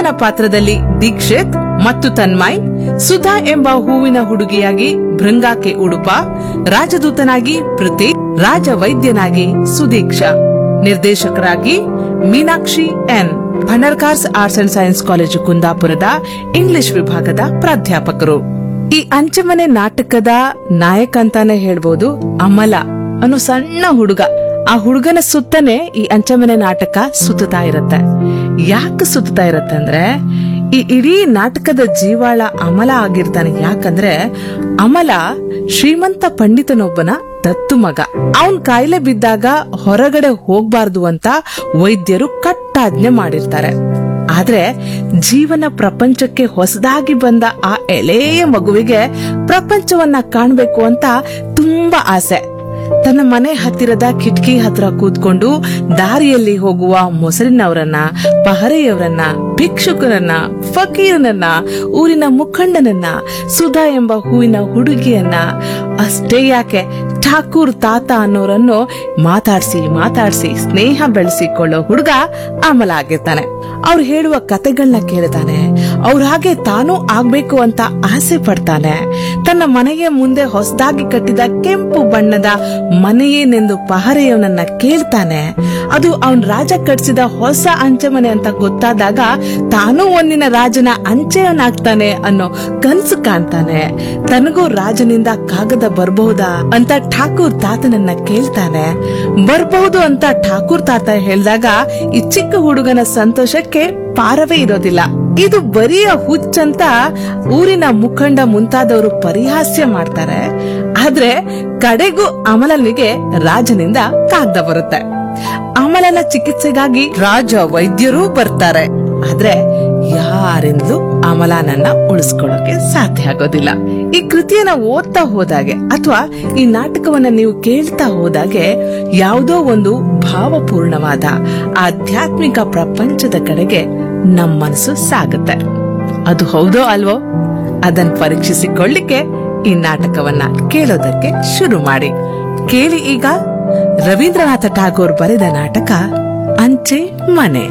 ಶಿವನ ಪಾತ್ರದಲ್ಲಿ ದೀಕ್ಷಿತ್ ಮತ್ತು ತನ್ಮಯ್ ಸುಧಾ ಎಂಬ ಹೂವಿನ ಹುಡುಗಿಯಾಗಿ ಭೃಂಗಾಕೆ ಉಡುಪ ರಾಜದೂತನಾಗಿ ಪ್ರತೀಕ್ ರಾಜ ವೈದ್ಯನಾಗಿ ಸುದೀಕ್ಷಾ ನಿರ್ದೇಶಕರಾಗಿ Meenakshi N Bhandarkars arts and science college ಕುಂದಾಪುರದ ಇಂಗ್ಲಿಷ್ ವಿಭಾಗದ ಪ್ರಾಧ್ಯಾಪಕರು ಈ ಅಂಚಮನೆ ನಾಟಕದ ನಾಯಕ ಅಂತಾನೆ ಹೇಳ್ಬೋದು ಅಮಲ ಅನ್ನೋ ಸಣ್ಣ ಹುಡುಗ ಆ ಹುಡುಗನ ಸುತ್ತನೆ ಈ ಅಂಚಮನೆ ನಾಟಕ ಸುತ್ತಾ ಇರತ್ತೆ ಯಾಕೆ ಸುತ್ತಾ ಇರತ್ತೆ ಅಂದ್ರೆ ಈ ಇಡೀ ನಾಟಕದ ಜೀವಾಳ ಅಮಲ ಆಗಿರ್ತಾನೆ ಯಾಕಂದ್ರೆ ಅಮಲ ಶ್ರೀಮಂತ ಪಂಡಿತನೊಬ್ಬನ ದತ್ತು ಮಗ ಅವನ್ ಕಾಯಿಲೆ ಬಿದ್ದಾಗ ಹೊರಗಡೆ ಹೋಗ್ಬಾರ್ದು ಅಂತ ವೈದ್ಯರು ಕಟ್ಟಾಜ್ಞೆ ಮಾಡಿರ್ತಾರೆ ಆದ್ರೆ ಜೀವನ ಪ್ರಪಂಚಕ್ಕೆ ಹೊಸದಾಗಿ ಬಂದ ಆ ಎಳೆಯ ಮಗುವಿಗೆ ಪ್ರಪಂಚವನ್ನ ಕಾಣ್ಬೇಕು ಅಂತ ತುಂಬಾ ಆಸೆ ತನ್ನ ಮನೆ ಹತ್ತಿರದ ಕಿಟಕಿ ಹತ್ರ ಕೂತ್ಕೊಂಡು ದಾರಿಯಲ್ಲಿ ಹೋಗುವ ಮೊಸರಿನವರನ್ನ ಪಹರೆಯವರನ್ನ ಭಿಕ್ಷುಕರನ್ನ ಫಕೀರನನ್ನ ಊರಿನ ಮುಖಂಡನನ್ನ ಸುಧಾ ಎಂಬ ಹೂವಿನ ಹುಡುಗಿಯನ್ನ ಅಷ್ಟೇ ಯಾಕೆ ಠಾಕೂರ್ ತಾತ ಅನ್ನೋರನ್ನು ಮಾತಾಡ್ಸಿ ಮಾತಾಡ್ಸಿ ಸ್ನೇಹ ಬೆಳೆಸಿಕೊಳ್ಳೋ ಹುಡುಗ ಅಮಲ ಆಗಿರ್ತಾನೆ ಅವ್ರು ಹೇಳುವ ಕತೆಗಳನ್ನ ಕೇಳ್ತಾನೆ ಅವ್ರ ಹಾಗೆ ತಾನೂ ಆಗ್ಬೇಕು ಅಂತ ಆಸೆ ಪಡ್ತಾನೆ ತನ್ನ ಮನೆಯ ಮುಂದೆ ಹೊಸದಾಗಿ ಕಟ್ಟಿದ ಕೆಂಪು ಬಣ್ಣದ ಮನೆಯೇನೆಂದು ಪಹರೆಯವನನ್ನ ಕೇಳ್ತಾನೆ ಅದು ಅವನ್ ರಾಜ ಕಟ್ಸಿದ ಹೊಸ ಅಂಚೆಮನೆ ಅಂತ ಗೊತ್ತಾದಾಗ ತಾನೂ ಒಂದಿನ ರಾಜನ ಅಂಚೆಯವನಾಗ್ತಾನೆ ಅನ್ನೋ ಕನ್ಸು ಕಾಣ್ತಾನೆ ತನಗೂ ರಾಜನಿಂದ ಕಾಗದ ಬರಬಹುದಾ ಅಂತ ಠಾಕೂರ್ ತಾತನನ್ನ ಕೇಳ್ತಾನೆ ಬರಬಹುದು ಅಂತ ಠಾಕೂರ್ ತಾತ ಹೇಳಿದಾಗ ಈ ಚಿಕ್ಕ ಹುಡುಗನ ಸಂತೋಷಕ್ಕೆ ಪಾರವೇ ಇರೋದಿಲ್ಲ ಇದು ಬರಿಯ ಹುಚ್ಚಂತ ಊರಿನ ಮುಖಂಡ ಮುಂತಾದವರು ಪರಿಹಾಸ್ಯ ಮಾಡ್ತಾರೆ ಆದ್ರೆ ಕಡೆಗೂ ಅಮಲನಿಗೆ ರಾಜನಿಂದ ಕಾಗ್ದ ಬರುತ್ತೆ ಅಮಲನ ಚಿಕಿತ್ಸೆಗಾಗಿ ರಾಜ ವೈದ್ಯರೂ ಬರ್ತಾರೆ ಆದ್ರೆ ಯಾರಿಂದಲೂ ಅಮಲಾನನ್ನ ಉಳಿಸ್ಕೊಳ್ಳೋಕೆ ಸಾಧ್ಯ ಆಗೋದಿಲ್ಲ ಈ ಕೃತಿಯನ್ನ ಓದ್ತಾ ಹೋದಾಗೆ ಅಥವಾ ಈ ನಾಟಕವನ್ನ ನೀವು ಕೇಳ್ತಾ ಹೋದಾಗೆ ಯಾವುದೋ ಒಂದು ಭಾವಪೂರ್ಣವಾದ ಆಧ್ಯಾತ್ಮಿಕ ಪ್ರಪಂಚದ ಕಡೆಗೆ ನಮ್ಮ ಮನಸ್ಸು ಸಾಗುತ್ತೆ ಅದು ಹೌದೋ ಅಲ್ವೋ ಅದನ್ನ ಪರೀಕ್ಷಿಸಿಕೊಳ್ಳಿಕ್ಕೆ ಈ ನಾಟಕವನ್ನ ಕೇಳೋದಕ್ಕೆ ಶುರು ಮಾಡಿ ಕೇಳಿ ಈಗ ರವೀಂದ್ರನಾಥ ಠಾಗೋರ್ ಬರೆದ ನಾಟಕ ಅಂಚೆ ಮನೆ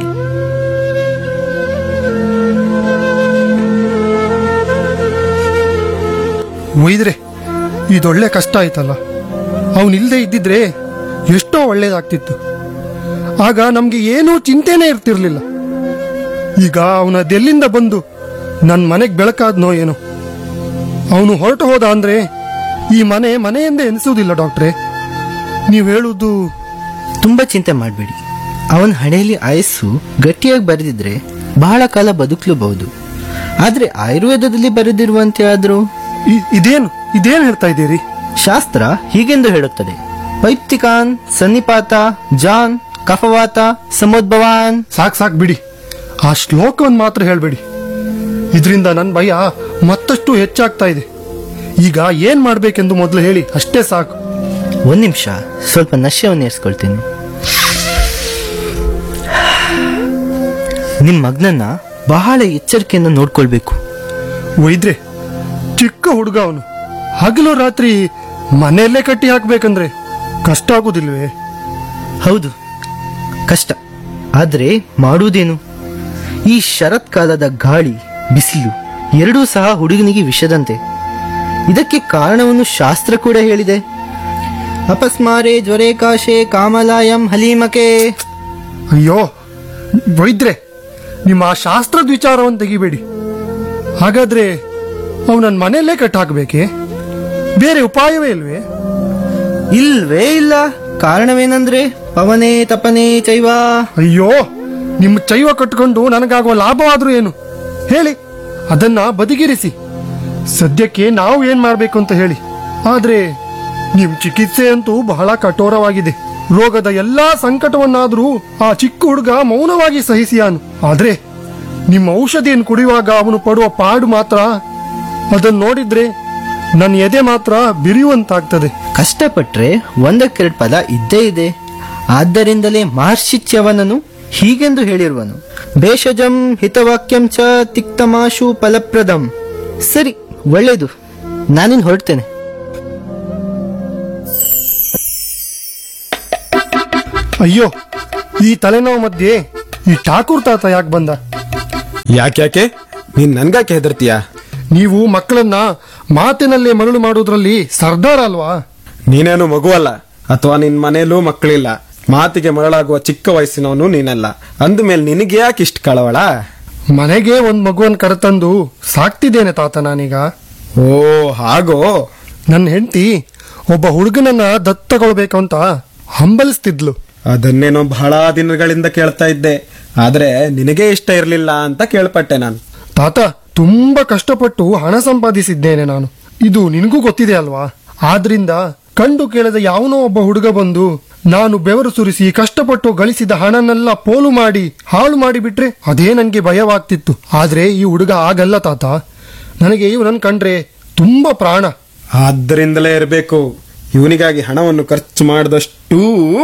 ಒಯ್ದ್ರೆ ಇದೊಳ್ಳೆ ಕಷ್ಟ ಆಯ್ತಲ್ಲ ಅವನಿಲ್ದೇ ಇದ್ದಿದ್ರೆ ಎಷ್ಟೋ ಒಳ್ಳೇದಾಗ್ತಿತ್ತು ಆಗ ನಮ್ಗೆ ಏನೂ ಚಿಂತೆನೇ ಇರ್ತಿರ್ಲಿಲ್ಲ ಈಗ ಅವನ ಅದೆಲ್ಲಿಂದ ಬಂದು ನನ್ನ ಮನೆಗೆ ಬೆಳಕಾದ್ನೋ ಏನೋ ಅವನು ಹೊರಟು ಹೋದ ಅಂದ್ರೆ ಈ ಮನೆ ಮನೆಯೆಂದೇ ಎನಿಸುವುದಿಲ್ಲ ಡಾಕ್ಟ್ರೇ ನೀವು ಹೇಳುವುದು ತುಂಬ ಚಿಂತೆ ಮಾಡಬೇಡಿ ಅವನ ಹಣೆಯಲ್ಲಿ ಆಯಸ್ಸು ಗಟ್ಟಿಯಾಗಿ ಬರೆದಿದ್ರೆ ಬಹಳ ಕಾಲ ಬದುಕಲೂಬಹುದು ಆದ್ರೆ ಆಯುರ್ವೇದದಲ್ಲಿ ಬರೆದಿರುವಂತೆ ಆದ್ರೂ ಇ- ಇದೇನು ಇದೇನು ಹೇಳ್ತಾ ಇದ್ದೀರಿ ಶಾಸ್ತ್ರ ಹೀಗೆಂದು ಹೇಳುತ್ತದೆ ಪೈಪ್ತಿಕಾನ್ ಸನ್ನಿಪಾತ ಜಾನ್ ಕಫವಾತ ಸಮೋದ್ಭವಾನ್ ಸಾಕ್ ಸಾಕ್ ಬಿಡಿ ಆ ಶ್ಲೋಕವನ್ನು ಮಾತ್ರ ಹೇಳ್ಬೇಡಿ ಇದರಿಂದ ನನ್ನ ಭಯ ಮತ್ತಷ್ಟು ಹೆಚ್ಚಾಗ್ತಾ ಇದೆ ಈಗ ಏನ್ ಮಾಡ್ಬೇಕೆಂದು ಮೊದಲು ಹೇಳಿ ಅಷ್ಟೇ ಸಾಕು ಒಂದ್ ನಿಮಿಷ ಸ್ವಲ್ಪ ನಶ್ಯವನ್ನು ಏರ್ಸ್ಕೊಳ್ತೀನಿ ನಿಮ್ ಮಗ್ನನ್ನ ಬಹಳ ಎಚ್ಚರಿಕೆಯಿಂದ ನೋಡ್ಕೊಳ್ಬೇಕು ಒಯ್ದ್ರೆ ಚಿಕ್ಕ ಹುಡುಗ ಅವನು ಹಗಲು ರಾತ್ರಿ ಮನೆಯಲ್ಲೇ ಕಟ್ಟಿ ಹಾಕ್ಬೇಕಂದ್ರೆ ಕಷ್ಟ ಆಗುದಿಲ್ವೇ ಹೌದು ಕಷ್ಟ ಆದ್ರೆ ಮಾಡುವುದೇನು ಈ ಶರತ್ಕಾಲದ ಗಾಳಿ ಬಿಸಿಲು ಎರಡೂ ಸಹ ಹುಡುಗನಿಗೆ ವಿಷದಂತೆ ಇದಕ್ಕೆ ಕಾರಣವನ್ನು ಶಾಸ್ತ್ರ ಕೂಡ ಹೇಳಿದೆ ಅಪಸ್ಮಾರೆ ಜ್ವರೇ ಕಾಶೆ ಕಾಮಲಾಯಂ ಹಲೀಮಕೆ ಅಯ್ಯೋ ವೈದ್ರೆ ನಿಮ್ಮ ಆ ಶಾಸ್ತ್ರದ ವಿಚಾರವನ್ನು ತೆಗಿಬೇಡಿ ಹಾಗಾದ್ರೆ ಅವನನ್ನ ಮನೆಯಲ್ಲೇ ಕಟ್ಟಿ ಹಾಕ್ಬೇಕೆ ಬೇರೆ ಉಪಾಯವೇ ಇಲ್ವೇ ಇಲ್ವೇ ಇಲ್ಲ ಕಾರಣವೇನಂದ್ರೆ ಪವನೇ ತಪನೆ ಚೈವ ಅಯ್ಯೋ ನಿಮ್ಮ ಚೈವ ಕಟ್ಕೊಂಡು ನನಗಾಗುವ ಲಾಭವಾದ್ರೂ ಏನು ಹೇಳಿ ಅದನ್ನ ಬದಿಗಿರಿಸಿ ಸದ್ಯಕ್ಕೆ ನಾವು ಏನ್ ಮಾಡ್ಬೇಕು ಅಂತ ಹೇಳಿ ಆದ್ರೆ ನಿಮ್ ಚಿಕಿತ್ಸೆ ಅಂತೂ ಬಹಳ ಕಠೋರವಾಗಿದೆ ರೋಗದ ಎಲ್ಲಾ ಸಂಕಟವನ್ನಾದ್ರೂ ಆ ಚಿಕ್ಕ ಹುಡುಗ ಮೌನವಾಗಿ ಸಹಿಸಿಯಾನು ಆದ್ರೆ ನಿಮ್ಮ ಔಷಧಿಯನ್ನು ಕುಡಿಯುವಾಗ ಅವನು ಪಡುವ ಪಾಡು ಮಾತ್ರ ಅದನ್ನ ನೋಡಿದ್ರೆ ನನ್ನ ಎದೆ ಮಾತ್ರ ಬಿರಿಯುವಂತಾಗ್ತದೆ ಕಷ್ಟಪಟ್ರೆ ಒಂದಕ್ಕೆರಡು ಫಲ ಇದ್ದೇ ಇದೆ ಆದ್ದರಿಂದಲೇ ಮಹರ್ಷಿ ಚ್ಯವನನು ಹೀಗೆಂದು ಹೇಳಿರುವನು ಭೇಷಜಂ ಹಿತವಾಕ್ಯಂ ಚ ತಿಕ್ತಮಾಶು ಫಲಪ್ರದಂ ಸರಿ ಒಳ್ಳೇದು ನಾನಿನ್ ಹೊರಡ್ತೇನೆ ಅಯ್ಯೋ ಈ ತಲೆನೋವು ಮಧ್ಯೆ ಈ ಠಾಕೂರ್ ತಾತ ಯಾಕೆ ಬಂದ ಯಾಕ್ಯಾಕೆ ನೀನ್ ನನ್ಗಾಕೆ ಹೆದರ್ತೀಯ ನೀವು ಮಕ್ಕಳನ್ನ ಮಾತಿನಲ್ಲೇ ಮರಳು ಮಾಡೋದ್ರಲ್ಲಿ ಸರ್ದಾರ ಅಲ್ವಾ ನೀನೇನು ಮಗುವಲ್ಲ ಅಥವಾ ನಿನ್ ಮನೇಲೂ ಮಕ್ಕಳಿಲ್ಲ ಮಾತಿಗೆ ಮರಳಾಗುವ ಚಿಕ್ಕ ವಯಸ್ಸಿನವನು ನೀನಲ್ಲ ಅಂದ್ಮೇಲೆ ನಿನಗೆ ಯಾಕೆ ಇಷ್ಟ ಕಳವಳ ಮನೆಗೆ ಒಂದ್ ಮಗುವನ್ ಕರೆತಂದು ಸಾಕ್ತಿದ್ದೇನೆ ತಾತ ನಾನೀಗ ಓ ಹಾಗೋ ನನ್ನ ಹೆಂಡತಿ ಒಬ್ಬ ಹುಡುಗನನ್ನ ದತ್ತಗೊಳ್ಬೇಕು ಅಂತ ಹಂಬಲಿಸ್ತಿದ್ಲು ಅದನ್ನೇನೋ ಬಹಳ ದಿನಗಳಿಂದ ಕೇಳ್ತಾ ಇದ್ದೆ ಆದ್ರೆ ನಿನಗೆ ಇಷ್ಟ ಇರ್ಲಿಲ್ಲ ಅಂತ ಕೇಳ್ಪಟ್ಟೆ ನಾನು ತಾತ ತುಂಬಾ ಕಷ್ಟಪಟ್ಟು ಹಣ ಸಂಪಾದಿಸಿದ್ದೇನೆ ನಾನು ಇದು ನಿನಗೂ ಗೊತ್ತಿದೆ ಅಲ್ವಾ ಆದ್ರಿಂದ ಕಂಡು ಕೇಳದ ಯಾವನೋ ಒಬ್ಬ ಹುಡುಗ ಬಂದು ನಾನು ಬೆವರು ಸುರಿಸಿ ಕಷ್ಟಪಟ್ಟು ಗಳಿಸಿದ ಹಣನೆಲ್ಲ ಪೋಲು ಮಾಡಿ ಹಾಳು ಮಾಡಿ ಬಿಟ್ರೆ ಅದೇ ನನಗೆ ಭಯವಾಗ್ತಿತ್ತು ಆದ್ರೆ ಈ ಹುಡುಗ ಆಗಲ್ಲ ತಾತ ನನಗೆ ಇವನನ್ನು ಕಂಡ್ರೆ ತುಂಬಾ ಪ್ರಾಣ ಆದ್ದರಿಂದಲೇ ಇರಬೇಕು ಇವನಿಗಾಗಿ ಹಣವನ್ನು ಖರ್ಚು ಮಾಡಿದಷ್ಟು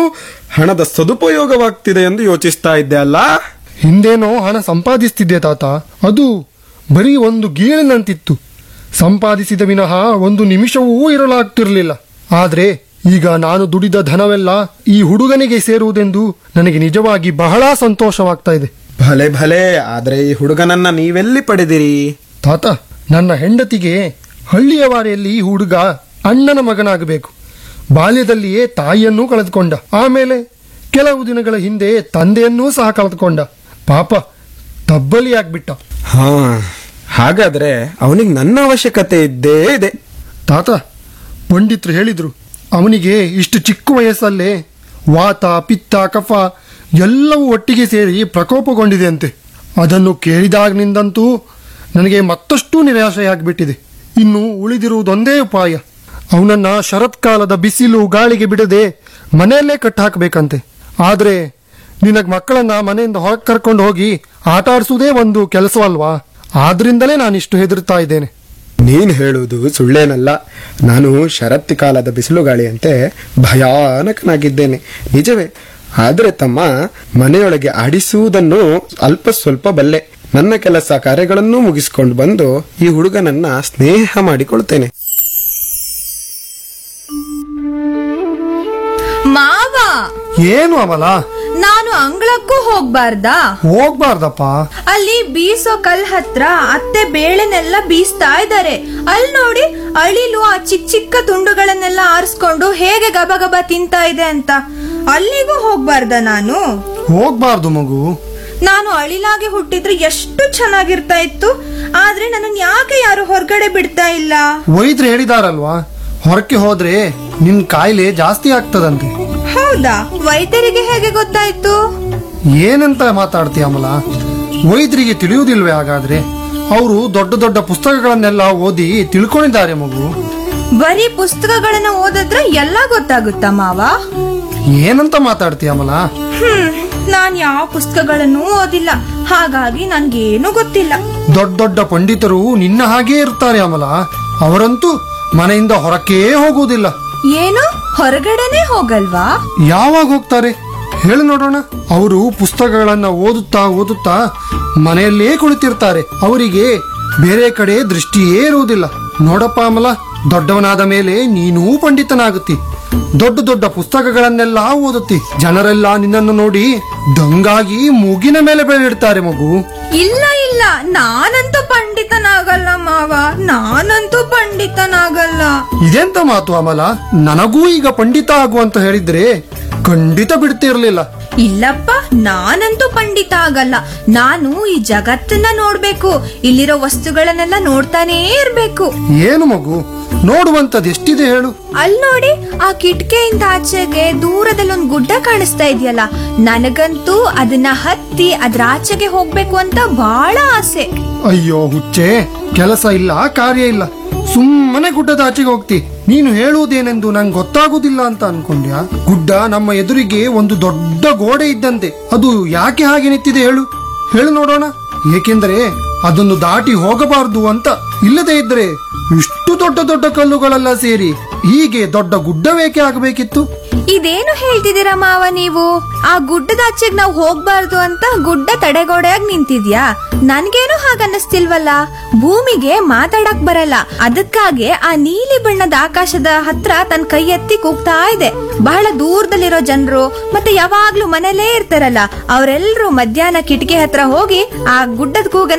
ಹಣದ ಸದುಪಯೋಗವಾಗ್ತಿದೆ ಎಂದು ಯೋಚಿಸ್ತಾ ಇದ್ದೆ ಅಲ್ಲ ಹಿಂದೇನೋ ಹಣ ಸಂಪಾದಿಸ್ತಿದ್ದೆ ತಾತ ಅದು ಬರೀ ಒಂದು ಗೀಳಿನಂತಿತ್ತು ಸಂಪಾದಿಸಿದ ವಿನಃ ಒಂದು ನಿಮಿಷವೂ ಇರಲಾಗ್ತಿರ್ಲಿಲ್ಲ ಆದ್ರೆ ಈಗ ನಾನು ದುಡಿದ ಧನವೆಲ್ಲ ಈ ಹುಡುಗನಿಗೆ ಸೇರುವುದೆಂದು ನನಗೆ ನಿಜವಾಗಿ ಬಹಳ ಸಂತೋಷವಾಗ್ತಾ ಇದೆ ಭಲೆ ಭಲೆ ಆದ್ರೆ ಈ ಹುಡುಗನನ್ನ ನೀವೆಲ್ಲಿ ಪಡೆದಿರಿ ತಾತ ನನ್ನ ಹೆಂಡತಿಗೆ ಹಳ್ಳಿಯ ವಾರಿಯಲ್ಲಿ ಈ ಹುಡುಗ ಅಣ್ಣನ ಮಗನಾಗಬೇಕು ಬಾಲ್ಯದಲ್ಲಿಯೇ ತಾಯಿಯನ್ನೂ ಕಳೆದುಕೊಂಡ ಆಮೇಲೆ ಕೆಲವು ದಿನಗಳ ಹಿಂದೆ ತಂದೆಯನ್ನೂ ಸಹ ಕಳೆದುಕೊಂಡ ಪಾಪ ತಬ್ಬಲಿ ಆಗ್ಬಿಟ್ಟ ಹಾ ಹಾಗಾದ್ರೆ ಅವನಿಗೆ ನನ್ನ ಅವಶ್ಯಕತೆ ಇದ್ದೇ ಇದೆ ತಾತ ಪಂಡಿತ್ರು ಹೇಳಿದ್ರು ಅವನಿಗೆ ಇಷ್ಟು ಚಿಕ್ಕ ವಯಸ್ಸಲ್ಲೇ ವಾತ ಪಿತ್ತ ಕಫ ಎಲ್ಲವೂ ಒಟ್ಟಿಗೆ ಸೇರಿ ಪ್ರಕೋಪಗೊಂಡಿದೆ ಅಂತೆ ಅದನ್ನು ಕೇಳಿದಾಗಿನಿಂದಂತೂ ನನಗೆ ಮತ್ತಷ್ಟು ನಿರಾಶೆಯಾಗ್ಬಿಟ್ಟಿದೆ ಇನ್ನು ಉಳಿದಿರುವುದೊಂದೇ ಉಪಾಯ ಅವನನ್ನ ಶರತ್ಕಾಲದ ಬಿಸಿಲು ಗಾಳಿಗೆ ಬಿಡದೆ ಮನೆಯಲ್ಲೇ ಕಟ್ಟಾಕಬೇಕಂತೆ ಆದ್ರೆ ನಿನಗ್ ಮಕ್ಕಳನ್ನ ಮನೆಯಿಂದ ಹೊರಗೆ ಕರ್ಕೊಂಡು ಹೋಗಿ ಆಟ ಆಡಿಸುವುದೇ ಒಂದು ಕೆಲಸವಲ್ವಾ ಆದ್ರಿಂದಲೇ ನಾನಿಷ್ಟು ಹೆದರ್ತಾ ಇದ್ದೇನೆ ನೀನ್ ಹೇಳುವುದು ಸುಳ್ಳೇನಲ್ಲ ನಾನು ಶರತ್ತಿ ಕಾಲದ ಬಿಸಿಲುಗಾಳಿಯಂತೆ ಭಯಾನಕನಾಗಿದ್ದೇನೆ ನಿಜವೇ ಆದ್ರೆ ತಮ್ಮ ಮನೆಯೊಳಗೆ ಆಡಿಸುವುದನ್ನು ಅಲ್ಪ ಸ್ವಲ್ಪ ಬಲ್ಲೆ ನನ್ನ ಕೆಲಸ ಕಾರ್ಯಗಳನ್ನೂ ಮುಗಿಸ್ಕೊಂಡು ಬಂದು ಈ ಹುಡುಗನನ್ನ ಸ್ನೇಹ ಮಾಡಿಕೊಳ್ತೇನೆ ಮಾವ ಏನು ಅಮಲ ನಾನು ಅಂಗಳಕ್ಕೂ ಹೋಗ್ಬಾರ್ದಾ ಹೋಗ್ಬಾರ್ದಪ್ಪ ಅಲ್ಲಿ ಬೀಸೋ ಕಲ್ ಹತ್ರ ಅತ್ತೆ ಬೇಳೆನೆಲ್ಲ ಬೀಸ್ತಾ ಇದ್ದಾರೆ ಅಲ್ಲಿ ನೋಡಿ ಅಳಿಲು ಆ ಚಿಕ್ಕ ಚಿಕ್ಕ ತುಂಡುಗಳನ್ನೆಲ್ಲ ಆರಿಸ್ಕೊಂಡು ಹೇಗೆ ಗಬ ಗಬ ತಿಂತಾ ಇದೆ ಅಂತ ಅಲ್ಲಿಗೂ ಹೋಗ್ಬಾರ್ದ ನಾನು ಹೋಗ್ಬಾರ್ದು ಮಗು ನಾನು ಅಳಿಲಾಗಿ ಹುಟ್ಟಿದ್ರೆ ಎಷ್ಟು ಚೆನ್ನಾಗಿರ್ತಾ ಇತ್ತು ಆದ್ರೆ ನನ್ನ ಯಾಕೆ ಯಾರು ಹೊರಗಡೆ ಬಿಡ್ತಾ ಇಲ್ಲ ವೈದ್ಯರು ಹೇಳಿದಾರಲ್ವಾ ಹೊರಕ್ಕೆ ಹೋದ್ರೆ ನಿನ್ ಕಾಯಿಲೆ ಜಾಸ್ತಿ ಆಗ್ತದಂತೆ ಹೌದಾ ವೈದ್ಯರಿಗೆ ಹೇಗೆ ಗೊತ್ತಾಯ್ತು ಏನಂತ ಮಾತಾಡ್ತೀಯ ಅಮಲ ವೈದ್ಯರಿಗೆ ತಿಳಿಯುವುದಿಲ್ವೇ ಹಾಗಾದ್ರೆ ಅವರು ದೊಡ್ಡ ದೊಡ್ಡ ಪುಸ್ತಕಗಳನ್ನೆಲ್ಲ ಓದಿ ತಿಳ್ಕೊಂಡಿದ್ದಾರೆ ಮಗು ಬರೀ ಪುಸ್ತಕಗಳನ್ನ ಓದಿದ್ರೆ ಎಲ್ಲ ಗೊತ್ತಾಗುತ್ತಾ ಮಾವ ಏನಂತ ಮಾತಾಡ್ತೀಯ ಅಮಲ ಹ್ಮ್ ನಾನ್ ಯಾವ ಪುಸ್ತಕಗಳನ್ನು ಓದಿಲ್ಲ ಹಾಗಾಗಿ ನನ್ಗೇನು ಗೊತ್ತಿಲ್ಲ ದೊಡ್ಡ ದೊಡ್ಡ ಪಂಡಿತರು ನಿನ್ನ ಹಾಗೇ ಇರ್ತಾರೆ ಅಮಲ ಅವರಂತೂ ಮನೆಯಿಂದ ಹೊರಕ್ಕೇ ಹೋಗುವುದಿಲ್ಲ ಏನು ಹೊರಗಡೆನೆ ಹೋಗಲ್ವಾ ಯಾವಾಗ ಹೋಗ್ತಾರೆ ಹೇಳು ನೋಡೋಣ ಅವರು ಪುಸ್ತಕಗಳನ್ನ ಓದುತ್ತಾ ಓದುತ್ತಾ ಮನೆಯಲ್ಲೇ ಕುಳಿತಿರ್ತಾರೆ ಅವರಿಗೆ ಬೇರೆ ಕಡೆ ದೃಷ್ಟಿಯೇ ಇರುವುದಿಲ್ಲ ನೋಡಪ್ಪ ಅಮಲ ದೊಡ್ಡವನಾದ ಮೇಲೆ ನೀನೂ ಪಂಡಿತನಾಗುತ್ತಿ ದೊಡ್ಡ ದೊಡ್ಡ ಪುಸ್ತಕಗಳನ್ನೆಲ್ಲ ಓದುತ್ತಿ ಜನರೆಲ್ಲ ನಿನ್ನನ್ನು ನೋಡಿ ದಂಗಾಗಿ ಮೂಗಿನ ಮೇಲೆ ಬೆಳೆದಿಡ್ತಾರೆ ಮಗು ಇಲ್ಲ ಇಲ್ಲ ನಾನಂತೂ ಪಂಡಿತನಾಗಲ್ಲ ಮಾವ ನಾನಂತೂ ಪಂಡಿತನಾಗಲ್ಲ ಇದೆಂತ ಮಾತು ಅಮಲ ನನಗೂ ಈಗ ಪಂಡಿತ ಆಗುವಂತ ಹೇಳಿದ್ರೆ ಖಂಡಿತ ಬಿಡ್ತಿರ್ಲಿಲ್ಲ ಇಲ್ಲಪ್ಪ ನಾನಂತೂ ಪಂಡಿತ ಆಗಲ್ಲ ನಾನು ಈ ಜಗತ್ತನ್ನ ನೋಡ್ಬೇಕು ಇಲ್ಲಿರೋ ವಸ್ತುಗಳನ್ನೆಲ್ಲ ನೋಡ್ತಾನೇ ಇರ್ಬೇಕು ಏನು ಮಗು ನೋಡುವಂತದ್ ಎಷ್ಟಿದೆ ಹೇಳು ಅಲ್ ನೋಡಿ ಆ ಕಿಟಕಿಯಿಂದ ಆಚೆಗೆ ದೂರದಲ್ಲಿ ಒಂದ್ ಗುಡ್ಡ ಕಾಣಿಸ್ತಾ ಇದೆಯಲ್ಲ ನನಗಂತೂ ಅದನ್ನ ಹತ್ತಿ ಅದ್ರ ಆಚೆಗೆ ಹೋಗ್ಬೇಕು ಅಂತ ಬಹಳ ಆಸೆ ಅಯ್ಯೋ ಹುಚ್ಚೆ ಕೆಲಸ ಇಲ್ಲ ಕಾರ್ಯ ಇಲ್ಲ ಸುಮ್ಮನೆ ಗುಡ್ಡದ ಆಚೆಗೆ ಹೋಗ್ತಿ ನೀನು ಹೇಳುವುದೇನೆಂದು ನಂಗೆ ಗೊತ್ತಾಗುದಿಲ್ಲ ಅಂತ ಅನ್ಕೊಂಡ್ಯಾ ಗುಡ್ಡ ನಮ್ಮ ಎದುರಿಗೆ ಒಂದು ದೊಡ್ಡ ಗೋಡೆ ಇದ್ದಂತೆ ಅದು ಯಾಕೆ ಹಾಗೆ ನಿಂತಿದೆ ಹೇಳು ಹೇಳು ನೋಡೋಣ ಏಕೆಂದರೆ ಅದನ್ನು ದಾಟಿ ಹೋಗಬಾರದು ಅಂತ ಇಲ್ಲದೆ ಇದ್ರೆ ಇಷ್ಟು ದೊಡ್ಡ ದೊಡ್ಡ ಕಲ್ಲುಗಳೆಲ್ಲ ಸೇರಿ ಹೀಗೆ ದೊಡ್ಡ ಗುಡ್ಡವೇಕೆ ಆಗಬೇಕಿತ್ತು ಇದೇನು ಹೇಳ್ತಿದ್ದೀರಾ ಮಾವ ನೀವು ಆ ಗುಡ್ಡದ ಆಚೆಗ್ ನಾವು ಹೋಗ್ಬಾರ್ದು ಅಂತ ಗುಡ್ಡ ತಡೆಗೋಡೆಯಾಗಿ ನಿಂತಿದ್ಯಾ ನನ್ಗೇನು ಹಾಗನ್ನಿಸ್ತಿಲ್ವಲ್ಲ ಭೂಮಿಗೆ ಮಾತಾಡಕ್ ಬರಲ್ಲ ಅದಕ್ಕಾಗಿ ಆ ನೀಲಿ ಬಣ್ಣದ ಆಕಾಶದ ಹತ್ರ ತನ್ನ ಕೈ ಎತ್ತಿ ಕೂಗ್ತಾ ಇದೆ ಬಹಳ ದೂರದಲ್ಲಿರೋ ಜನರು ಮತ್ತೆ ಯಾವಾಗ್ಲೂ ಮನೇಲೇ ಇರ್ತಾರಲ್ಲ ಅವರೆಲ್ಲರೂ ಮಧ್ಯಾಹ್ನ ಕಿಟಕಿ ಹತ್ರ ಹೋಗಿ ಆ ಗುಡ್ಡದ ಕೂಗನ್ನ